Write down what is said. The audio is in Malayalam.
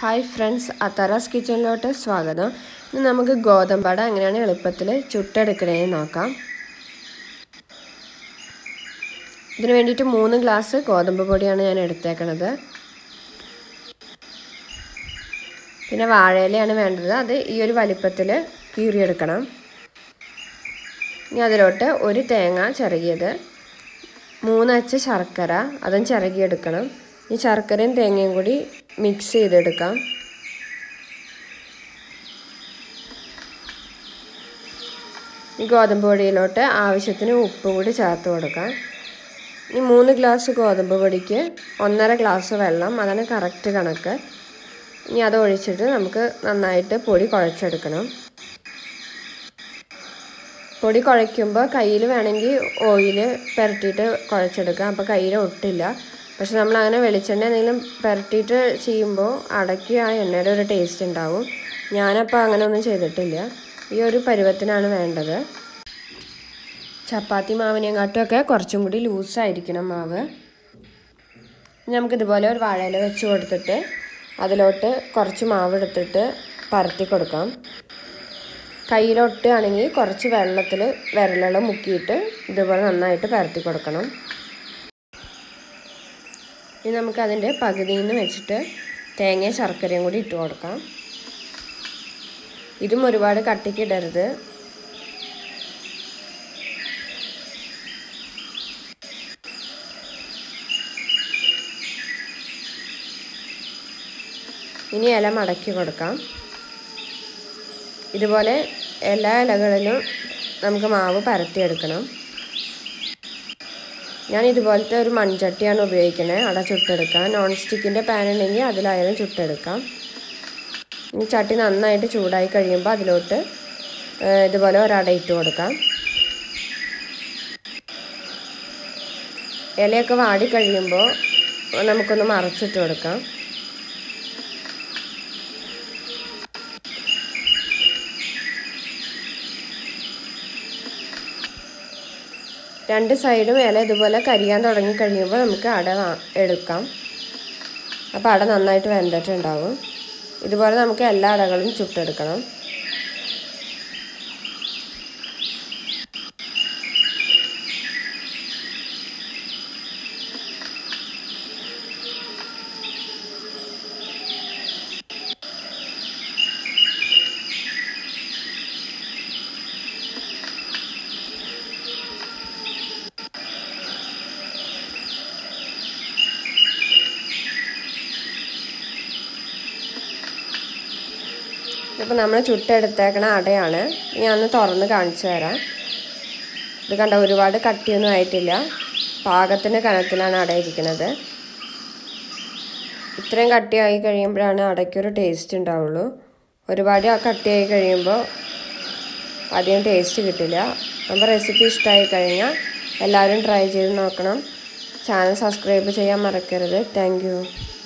ഹായ് ഫ്രണ്ട്സ് അത്താറാസ് കിച്ചണിലോട്ട് സ്വാഗതം ഇന്ന് നമുക്ക് ഗോതമ്പട എങ്ങനെയാണ് എളുപ്പത്തിൽ ചുട്ടെടുക്കണേന്ന് നോക്കാം ഇതിന് വേണ്ടിയിട്ട് മൂന്ന് ഗ്ലാസ് ഗോതമ്പ് പൊടിയാണ് ഞാൻ എടുത്തേക്കണത് പിന്നെ വാഴയിലയാണ് വേണ്ടത് അത് ഈ ഒരു വലിപ്പത്തിൽ കീറിയെടുക്കണം ഇനി അതിലോട്ട് ഒരു തേങ്ങ ചിറകിയത് മൂന്നച്ച് ശർക്കര അതും ചിറകിയെടുക്കണം ഈ ശർക്കരയും തേങ്ങയും കൂടി മിക്സ് ചെയ്തെടുക്കാം ഈ ഗോതമ്പ് പൊടിയിലോട്ട് ആവശ്യത്തിന് ഉപ്പ് കൂടി ചേർത്ത് കൊടുക്കാം ഈ മൂന്ന് ഗ്ലാസ് ഗോതമ്പ് പൊടിക്ക് ഒന്നര ഗ്ലാസ് വെള്ളം അതാണ് കറക്റ്റ് കണക്ക് ഇനി അത് ഒഴിച്ചിട്ട് നമുക്ക് നന്നായിട്ട് പൊടി കുഴച്ചെടുക്കണം പൊടി കുഴയ്ക്കുമ്പോൾ കയ്യിൽ വേണമെങ്കിൽ ഓയിൽ പുരട്ടിയിട്ട് കുഴച്ചെടുക്കാം അപ്പോൾ കയ്യിൽ ഒട്ടില്ല പക്ഷെ നമ്മൾ അങ്ങനെ വെളിച്ചെണ്ണ എന്തെങ്കിലും പുരട്ടിയിട്ട് ചെയ്യുമ്പോൾ അടയ്ക്ക് ആ എണ്ണയുടെ ഒരു ടേസ്റ്റ് ഉണ്ടാവും ഞാനപ്പോൾ അങ്ങനെ ഒന്നും ചെയ്തിട്ടില്ല ഈ ഒരു പരുവത്തിനാണ് വേണ്ടത് ചപ്പാത്തി മാവിനെക്കാട്ടുമൊക്കെ കുറച്ചും കൂടി ലൂസായിരിക്കണം മാവ് നമുക്കിതുപോലെ ഒരു വാഴയില വെച്ച് കൊടുത്തിട്ട് അതിലോട്ട് കുറച്ച് മാവ് എടുത്തിട്ട് പരത്തി കൊടുക്കാം കയ്യിലൊട്ടുകയാണെങ്കിൽ കുറച്ച് വെള്ളത്തിൽ വിരലുകൾ മുക്കിയിട്ട് ഇതുപോലെ നന്നായിട്ട് പരത്തി കൊടുക്കണം ഇനി നമുക്ക് അതിൻ്റെ പകുതിയിൽ നിന്ന് വെച്ചിട്ട് തേങ്ങയും ശർക്കരയും കൂടി ഇട്ട് കൊടുക്കാം ഇതും ഒരുപാട് കട്ടിക്കിടരുത് ഇനി ഇല മടക്കി കൊടുക്കാം ഇതുപോലെ എല്ലാ ഇലകളിലും നമുക്ക് മാവ് പരത്തിയെടുക്കണം ഞാൻ ഇതുപോലത്തെ ഒരു മൺചട്ടിയാണ് ഉപയോഗിക്കുന്നത് അട ചുട്ടെടുക്കാൻ നോൺ സ്റ്റിക്കിൻ്റെ പാൻ ഉണ്ടെങ്കിൽ അതിലായാലും ചുട്ടെടുക്കാം ഇനി ചട്ടി നന്നായിട്ട് ചൂടായി കഴിയുമ്പോൾ അതിലോട്ട് ഇതുപോലെ ഒരട ഇട്ട് കൊടുക്കാം ഇലയൊക്കെ വാടി കഴിയുമ്പോൾ നമുക്കൊന്ന് മറച്ചിട്ട് കൊടുക്കാം രണ്ട് സൈഡും ഇല ഇതുപോലെ കരിയാൻ തുടങ്ങി കഴിയുമ്പോൾ നമുക്ക് അട എടുക്കാം അപ്പോൾ അട നന്നായിട്ട് വെന്തിട്ടുണ്ടാവും ഇതുപോലെ നമുക്ക് എല്ലാ അടകളും ചുട്ടെടുക്കണം ഇതിപ്പോൾ നമ്മൾ ചുട്ടെടുത്തേക്കണ അടയാണ് ഞാൻ ഒന്ന് തുറന്ന് കാണിച്ചു തരാം ഇത് കണ്ട ഒരുപാട് കട്ടിയൊന്നും ആയിട്ടില്ല പാകത്തിന് കനത്തിലാണ് അട ഇരിക്കുന്നത് ഇത്രയും കട്ടിയായി കഴിയുമ്പോഴാണ് അടയ്ക്കൊരു ടേസ്റ്റ് ഉണ്ടാവുള്ളൂ ഒരുപാട് കട്ടിയായി കഴിയുമ്പോൾ അധികം ടേസ്റ്റ് കിട്ടില്ല അപ്പോൾ റെസിപ്പി ഇഷ്ടമായി കഴിഞ്ഞാൽ എല്ലാവരും ട്രൈ ചെയ്ത് നോക്കണം ചാനൽ സബ്സ്ക്രൈബ് ചെയ്യാൻ മറക്കരുത് താങ്ക്